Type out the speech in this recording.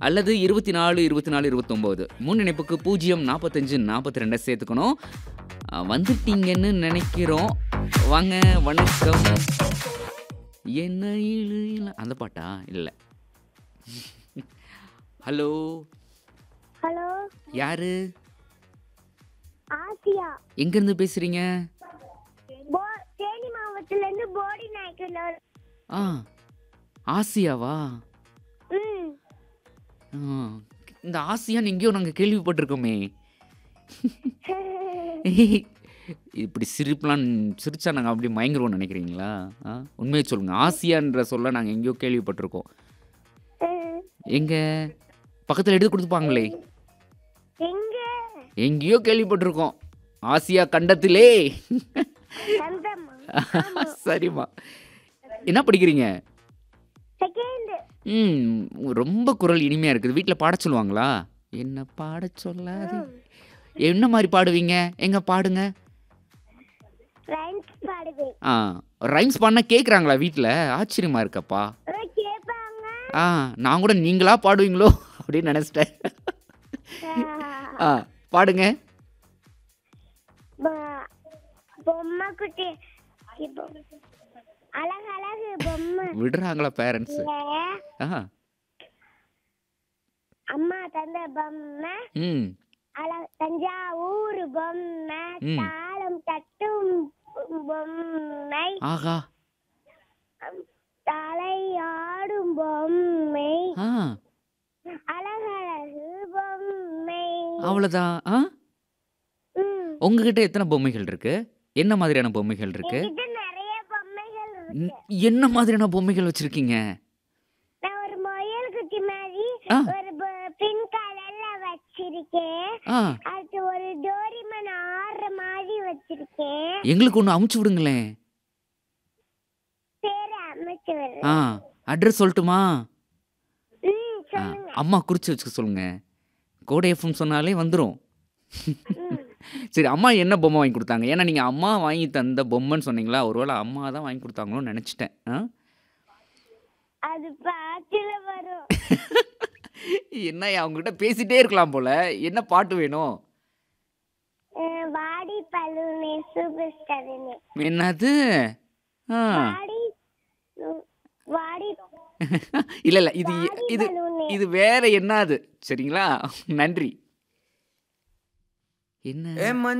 அல்லது இருபத்தி நாலு இருபத்தி நாலு இருபத்தொம்போது முன் இணைப்புக்கு பூஜ்ஜியம் நாற்பத்தஞ்சு நாற்பத்தி ரெண்டை சேர்த்துக்கணும் அஹ், வந்துட்டீங்கன்னு நினைக்கிறோம் வாங்க வணக்கம் என்ன இழு இழு- அந்த பாட்டா இல்லை ஹலோ ஹலோ யாரு ஆசியா எங்கேருந்து பேசுறீங்க போ தேனி மாவட்டத்துல இருந்து போடி நாய்க்குள்ள ஆ ஆசியாவா ம் ஆ, இந்த ஆசியான்னு எங்கேயோ நாங்கள் கேள்விப்பட்டிருக்கோமே இப்படி சிரிப்புலாம் சிரிச்சா நாங்கள் அப்படி மயங்குறோம்னு நினைக்கிறீங்களா ஆ உண்மையை சொல்லுங்கள் ஆசியான்ற சொல்ல நாங்கள் எங்கேயோ கேள்விப்பட்டிருக்கோம் ம். எங்க பக்கத்தில் எடுத்து கொடுத்துப்பாங்களே எங்க எங்கேயோ கேள்விப்பட்டிருக்கோம் ஆசியா கண்டத்திலே சந்தமா சரிம்மா என்ன படிக்கிறீங்க செகண்ட் ம் ரொம்ப குரல் இனிமையாக இருக்குது வீட்டில் பாட சொல்லுவாங்களா என்ன பாட சொல்லாது என்ன மாதிரி பாடுவீங்க எங்க பாடுங்க ரைம்ஸ் பாடுவேன் ஆ ரைம்ஸ் பாடினா கேட்குறாங்களா வீட்டில் ஆச்சரியமா இருக்கப்பா அஹ் கேட்பாங்க ஆ நான் கூட நீங்களா பாடுவீங்களோ அப்படின்னு நினச்சிட்டேன் அஹ் ஆ பாடுங்க ப- பொம்மை குட்டி இப்போ அழகு அழகு பொம்மை விடுறாங்களா பேரண்ட்ஸு ஆ அம்மா தந்த பொம்மை ம் அழகு தஞ்சாவூர் பொம்மை ம். தாளம் தட்டும் பொம்மை ஆகா தலை ஆடும் பொம்மை ஆ அழகழகு பொம்மை அவ்வளோதான் ஆ ம். உங்ககிட்ட எத்தனை பொம்மைகள் இருக்கு என்ன மாதிரியான பொம்மைகள் இருக்கு என்கிட்ட நிறைய பொம்மைகள் இருக்கு ம், என்ன மாதிரியான பொம்மைகள் வச்சிருக்கீங்க நான் ஒரு முயல் குட்டி மாதிரி ஆ. ஒரு பின் கலர்ல வச்சிருக்கேன் ஆ அது ஒரு டோரிமன் ஆடுற மாதிரி வச்சிருக்கேன் எங்களுக்கு ஒன்று அமுச்சு விடுங்களேன் பேரு அமைச்சு ஆ அட்ரஸ் சொல்லட்டுமா ம் ஆ, சொல்லுங்க அம்மா குறிச்சு வச்சுக்க சொல்லுங்க கோடை எஃப்எம் சொன்னாலே வந்துடும் ம். சரி அம்மா என்ன பொம்மை வாங்கி கொடுத்தாங்க ஏன்னா நீங்கள் அம்மா வாங்கி தந்த பொம்மைன்னு சொன்னீங்களா ஒருவேளை அம்மா தான் வாங்கி கொடுத்தாங்களோன்னு நினச்சிட்டேன் ஆ அது பாட்டுல வரும் என்ன அவங்ககிட்ட பேசிட்டே இருக்கலாம் போல என்ன பாட்டு வேணும் அஹ் வாடி பலூனே சூப்பர் ஸ்டார்னு என்னது ஆ வாடி உம், வாடி இல்லை இல்லை இது வாடி இது பலூனே இது வேற என்னது சரிங்களா நன்றி என்ன ஏ